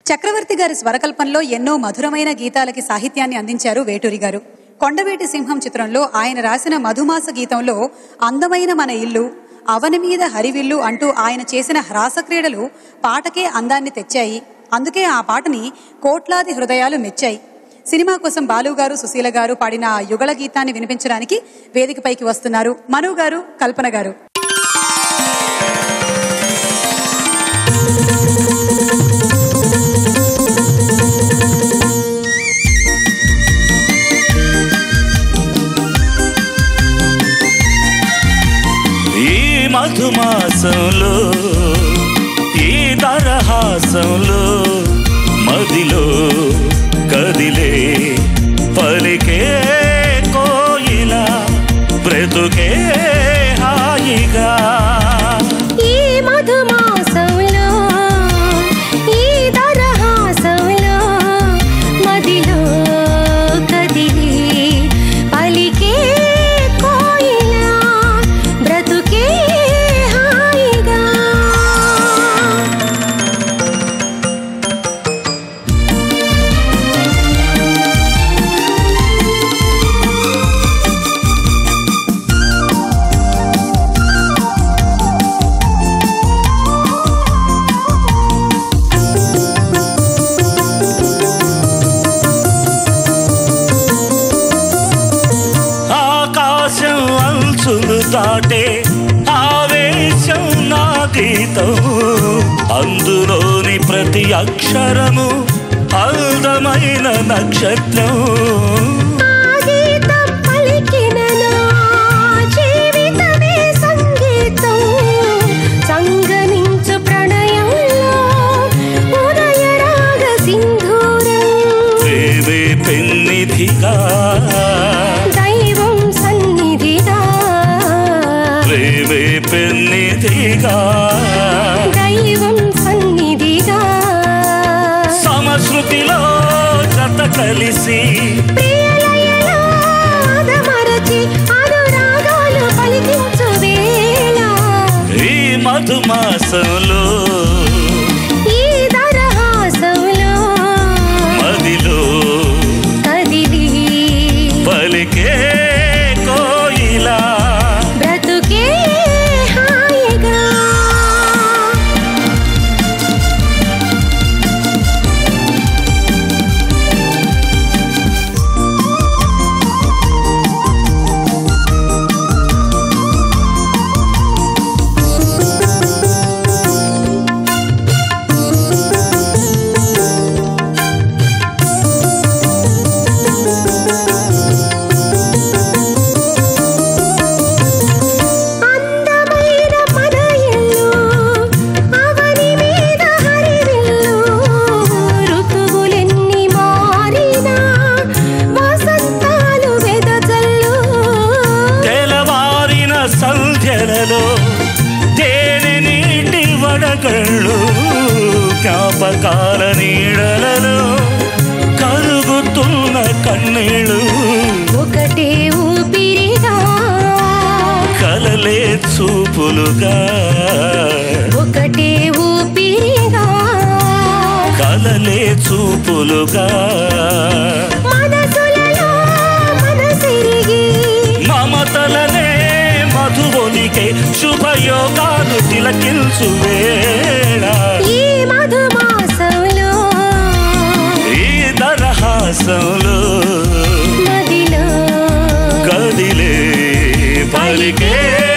చక్రవర్తి గారి స్వరకల్పంలో ఎన్నో మధురమైన గీతాలకి సాహిత్యాన్ని అందించారు వేటూరి గారు కొండవీటి సింహం చిత్రంలో ఆయన రాసిన మధుమాస గీతంలో అందమైన మన ఇల్లు అవని మీద హరివిల్లు అంటూ ఆయన చేసిన హ్రాసక్రీడలు పాటకే అందాన్ని తెచ్చాయి అందుకే ఆ పాటని కోట్లాది హృదయాలు మెచ్చాయి సినిమా కోసం బాలు గారు సుశీల గారు పాడిన ఆ యుగళ గీతాన్ని వినిపించడానికి వేదికపైకి వస్తున్నారు మను గారు కల్పన గారు ఈ మధుమాసంలో ఈ దరహాసంలో మదిలో కదిలే పలికే కోయిల బ్రతుకే హాయిగా ఈ మధుమాసంలో ఈ దరహాసంలో మదిలో కదిలి పలికే కోయిల బ్రతుకే హాయిగా ఆకాశం అంచులు దాటే ఆవేశం నా గీతం అందులోని ప్రతి అక్షరము అందమైన నక్షత్రం గీతం పలికిన నా జీవితమే సంగీతం సంగమించు ప్రణయంలో ఉదయ రాగ సింధూరం ప్రేమే పెన్నిధిగా దైవం సన్నిధిగా ప్రేమే పెన్నిధిగా దైవం సన్నిధిగా సమశృతిలో జత కలిసి ప్రియలయలో అదమరచి అనురాగాలు పలికించు వేళ ఈ మధుమాసంలో ఈ దరహాసంలో మదిలో కదిలి పలికే కోయిలా బ్రతుకే హాయిగా అందమైన మన ఇల్లు అవని మీద హరివిల్లు ఋతువులెన్ని మారినా వసంతాలు వెదజల్లు తెలవారిన సంధ్యలలో తేనె నీటి వడగళ్ళు జ్ఞాపకాల నీడలలో కరుగుతున్న కన్నీళ్ళు ఒకటే ఊపిరిగా కలలే చూపులుగా ఒకటే ఊపిరిగా కలలే చూపులుగా మనసులలో మనసిరిగి మమతలనే మధువొలికే శుభయోగాలు తిలకించు వేళ ఈ మధుమాసంలో ఈ దరహాసంలో నదిలో కదిలే పలికే